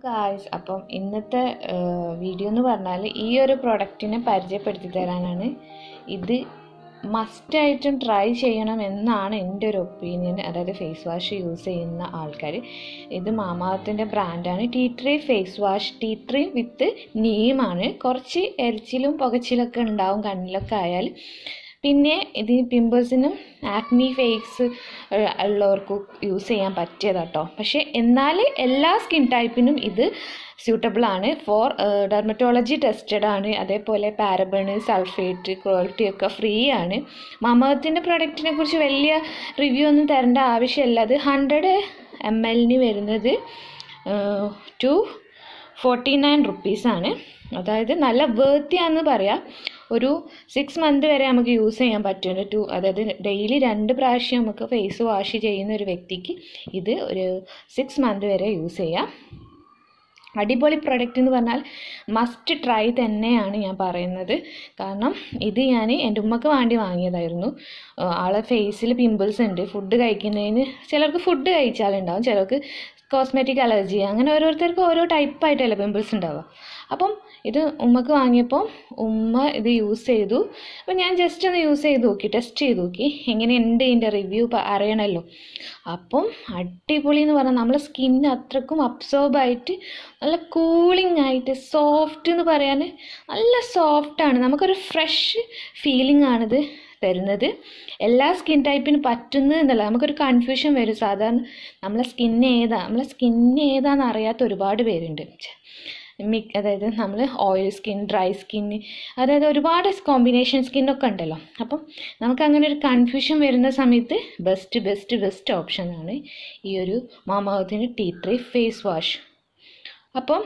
guys അപ്പം ഇന്നത്തെ video എന്ന് പറഞ്ഞാൽ ഈ ഒരു പ്രൊഡക്റ്റിനെ പരിചയപ്പെടുത്തി തരാനാണ് ഇത് മസ്റ്റായിട്ടും ട്രൈ ചെയ്യണം എന്നാണ് എൻ്റെ ഒരു ഒപ്പീനിയൻ അതായത് ഫേസ് വാഷ് യൂസ് ചെയ്യുന്ന ആൾക്കാർ ഇത് മാമാത്തിൻ്റെ ബ്രാൻഡാണ് tea tree face wash tea tree with നീമാണ് കുറച്ച് എരിച്ചിലും പുകച്ചിലൊക്കെ ഉണ്ടാവും കണ്ണിലൊക്കെ ആയാൽ പിന്നെ ഇത് പിമ്പിൾസിനും ആക്നി ഫേസ് ഉള്ളവർക്കും യൂസ് ചെയ്യാൻ പറ്റിയതാട്ടോ പക്ഷേ എന്നാൽ എല്ലാ സ്കിൻ ടൈപ്പിനും ഇത് സ്യൂട്ടബിൾ ആണ് ഫോർ ഡെർമറ്റോളജി ടെസ്റ്റഡ് ആണ് അതേപോലെ പാരബണ് സൾഫേറ്റ് ക്വാളിറ്റി ഒക്കെ ഫ്രീ ആണ് മമത്തിൻ്റെ പ്രൊഡക്റ്റിനെ കുറിച്ച് വലിയ റിവ്യൂ ഒന്നും തരേണ്ട ആവശ്യമില്ല അത് ഹൺഡ്രഡ് എം എല്ലിന് വരുന്നത് ടു ഫോർട്ടി നയൻ റുപ്പീസാണ് അതായത് നല്ല വേർത്തിയാന്ന് പറയാം ഒരു സിക്സ് മന്ത് വരെ നമുക്ക് യൂസ് ചെയ്യാൻ പറ്റും ടു അതായത് ഡെയിലി രണ്ട് പ്രാവശ്യം നമുക്ക് ഫേസ് വാഷ് ചെയ്യുന്ന ഒരു വ്യക്തിക്ക് ഇത് ഒരു സിക്സ് മന്ത് വരെ യൂസ് ചെയ്യാം അടിപൊളി പ്രൊഡക്റ്റ് എന്ന് പറഞ്ഞാൽ മസ്റ്റ് ട്രൈ തന്നെയാണ് ഞാൻ പറയുന്നത് കാരണം ഇത് ഞാൻ എൻ്റെ ഉമ്മക്ക് വേണ്ടി വാങ്ങിയതായിരുന്നു ആളെ ഫേസിൽ പിമ്പിൾസ് ഉണ്ട് ഫുഡ് കഴിക്കുന്നതിന് ചിലർക്ക് ഫുഡ് കഴിച്ചാലുണ്ടാവും ചിലർക്ക് കോസ്മെറ്റിക് അലർജി അങ്ങനെ ഓരോരുത്തർക്കും ഓരോ ടൈപ്പായിട്ടല്ലേ പിമ്പിൾസ് ഉണ്ടാവുക അപ്പം ഇത് ഉമ്മക്ക് വാങ്ങിയപ്പോൾ ഉമ്മ ഇത് യൂസ് ചെയ്തു അപ്പം ഞാൻ ജസ്റ്റ് ഒന്ന് യൂസ് ചെയ്ത് നോക്കി ടെസ്റ്റ് ചെയ്ത് നോക്കി എങ്ങനെയുണ്ട് ഇതിൻ്റെ റിവ്യൂ അറിയണമല്ലോ അപ്പം അടിപൊളി എന്ന് പറഞ്ഞാൽ നമ്മളെ സ്കിന്ന് അത്രക്കും അബ്സോർബ് ആയിട്ട് നല്ല കൂളിംഗ് ആയിട്ട് സോഫ്റ്റ് എന്ന് പറയാൻ നല്ല സോഫ്റ്റാണ് നമുക്കൊരു ഫ്രഷ് ഫീലിംഗ് ആണിത് തരുന്നത് എല്ലാ സ്കിൻ ടൈപ്പിന് പറ്റുന്നത് എന്നല്ല നമുക്കൊരു കൺഫ്യൂഷൻ വരും സാധാരണ നമ്മളെ സ്കിന്ന് ഏതാ നമ്മളെ സ്കിന്ന് ഏതാന്ന് അറിയാത്ത ഒരുപാട് പേരുണ്ട് മിക് അതായത് നമ്മൾ ഓയിൽ സ്കിൻ ഡ്രൈ സ്കിൻ അതായത് ഒരുപാട് കോമ്പിനേഷൻ സ്കിന്നൊക്കെ ഉണ്ടല്ലോ അപ്പം നമുക്ക് അങ്ങനെ ഒരു കൺഫ്യൂഷൻ വരുന്ന സമയത്ത് ബെസ്റ്റ് ബെസ്റ്റ് ബെസ്റ്റ് ഓപ്ഷനാണ് ഈ ഒരു മാമാവത്തിൻ്റെ ടീ ട്രീ ഫേസ് വാഷ് അപ്പം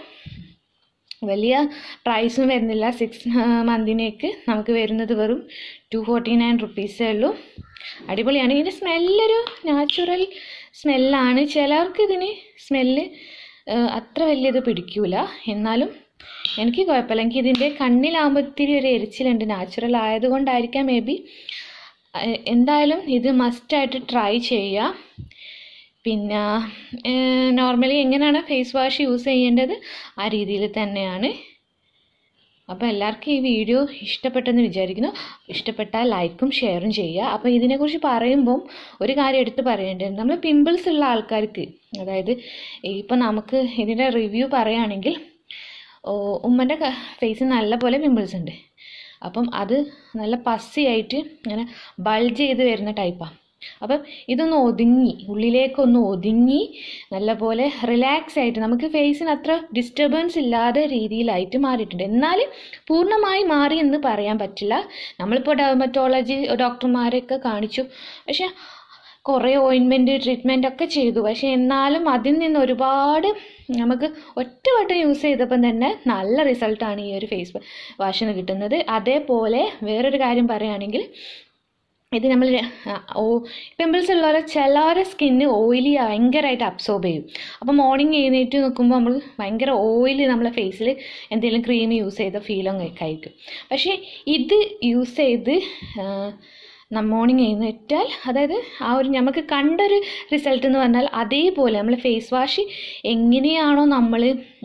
വലിയ പ്രൈസും വരുന്നില്ല സിക്സ് മന്തിനേക്ക് നമുക്ക് വരുന്നത് വെറും ടു ഫോർട്ടി നയൻ റുപ്പീസേ ഉള്ളൂ അടിപൊളിയാണ് ഇതിൻ്റെ സ്മെല്ലൊരു നാച്ചുറൽ സ്മെല്ലാണ് ചിലർക്ക് ഇതിന് സ്മെല്ല് അത്ര വലിയത് പിടിക്കൂല എന്നാലും എനിക്ക് കുഴപ്പമില്ല എനിക്ക് ഇതിൻ്റെ കണ്ണിലാകുമ്പോൾ ഇത്തിരി ഒരു എരിച്ചിലുണ്ട് നാച്ചുറൽ ആയതുകൊണ്ടായിരിക്കാം മേ ബി എന്തായാലും ഇത് മസ്റ്റായിട്ട് ട്രൈ ചെയ്യുക പിന്നെ നോർമലി എങ്ങനെയാണ് ഫേസ് വാഷ് യൂസ് ചെയ്യേണ്ടത് ആ രീതിയിൽ തന്നെയാണ് അപ്പോൾ എല്ലാവർക്കും ഈ വീഡിയോ ഇഷ്ടപ്പെട്ടെന്ന് വിചാരിക്കുന്നു ഇഷ്ടപ്പെട്ടാൽ ലൈക്കും ഷെയറും ചെയ്യുക അപ്പോൾ ഇതിനെക്കുറിച്ച് പറയുമ്പം ഒരു കാര്യം എടുത്ത് പറയേണ്ടത് നമ്മൾ പിമ്പിൾസ് ഉള്ള ആൾക്കാർക്ക് അതായത് ഇപ്പം നമുക്ക് ഇതിൻ്റെ റിവ്യൂ പറയുകയാണെങ്കിൽ ഉമ്മൻ്റെ ഫേസിൽ നല്ല പോലെ പിമ്പിൾസ് ഉണ്ട് അപ്പം അത് നല്ല പസ്സി ആയിട്ട് ഇങ്ങനെ ബൾജ് ചെയ്ത് വരുന്ന ടൈപ്പാണ് അപ്പം ഇതൊന്ന് ഒതുങ്ങി ഉള്ളിലേക്കൊന്ന് ഒതുങ്ങി നല്ലപോലെ റിലാക്സ് ആയിട്ട് നമുക്ക് ഫേസിന് അത്ര ഡിസ്റ്റർബൻസ് ഇല്ലാത്ത രീതിയിലായിട്ട് മാറിയിട്ടുണ്ട് എന്നാൽ പൂർണ്ണമായി മാറി എന്ന് പറയാൻ പറ്റില്ല നമ്മളിപ്പോൾ ഡെർമറ്റോളജി ഡോക്ടർമാരെയൊക്കെ കാണിച്ചു പക്ഷേ കുറേ ഓയിൻമെൻറ്റ് ട്രീറ്റ്മെൻ്റ് ഒക്കെ ചെയ്തു പക്ഷേ എന്നാലും അതിൽ നിന്ന് ഒരുപാട് നമുക്ക് ഒറ്റവട്ടം യൂസ് ചെയ്തപ്പം തന്നെ നല്ല റിസൾട്ടാണ് ഈ ഒരു ഫേസ് വാഷിന് കിട്ടുന്നത് അതേപോലെ വേറൊരു കാര്യം പറയുകയാണെങ്കിൽ ഇത് നമ്മൾ ഓ പിമ്പിൾസ് ഉള്ളവരെ ചിലവരെ സ്കിന്ന് ഓയിലി ഭയങ്കരമായിട്ട് അബ്സോർബ് ചെയ്യും അപ്പോൾ മോർണിംഗ് എഴുന്നേറ്റ് നിൽക്കുമ്പോൾ നമ്മൾ ഭയങ്കര ഓയിലി നമ്മളെ ഫേസിൽ എന്തെങ്കിലും ക്രീം യൂസ് ചെയ്ത ഫീലും കഴിക്കും പക്ഷേ ഇത് യൂസ് ചെയ്ത് മോർണിംഗ് എഴുന്നേറ്റാൽ അതായത് ആ ഒരു നമുക്ക് കണ്ടൊരു റിസൾട്ട് എന്ന് പറഞ്ഞാൽ അതേപോലെ നമ്മൾ ഫേസ് വാഷ് എങ്ങനെയാണോ നമ്മൾ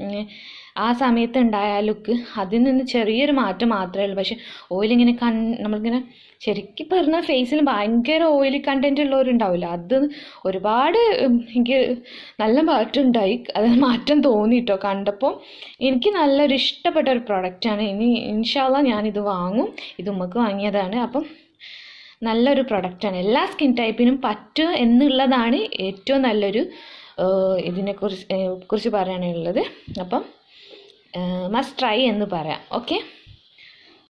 ആ സമയത്ത് ഉണ്ടായ ലുക്ക് അതിൽ നിന്ന് ചെറിയൊരു മാറ്റം മാത്രമേ ഉള്ളൂ പക്ഷേ ഓയിലിങ്ങനെ കൺ നമ്മളിങ്ങനെ ശരിക്കും പറഞ്ഞാൽ ഫേസിൽ ഭയങ്കര ഓയിലി കണ്ടൻറ്റ് ഉള്ളവരുണ്ടാവില്ല അത് ഒരുപാട് എനിക്ക് നല്ല മാറ്റം ഉണ്ടായി അത് മാറ്റം തോന്നി കേട്ടോ കണ്ടപ്പോൾ എനിക്ക് നല്ലൊരു ഇഷ്ടപ്പെട്ട ഒരു പ്രൊഡക്റ്റാണ് ഇനി ഇൻഷാല്ല ഞാനിത് വാങ്ങും ഇത് ഉമ്മക്ക് വാങ്ങിയതാണ് അപ്പം നല്ലൊരു പ്രൊഡക്റ്റാണ് എല്ലാ സ്കിൻ ടൈപ്പിനും പറ്റുക എന്നുള്ളതാണ് ഏറ്റവും നല്ലൊരു ഇതിനെക്കുറിച്ച് കുറിച്ച് പറയാനുള്ളത് അപ്പം മസ്റ്റ് ട്രൈ എന്ന് പറയാം ഓക്കെ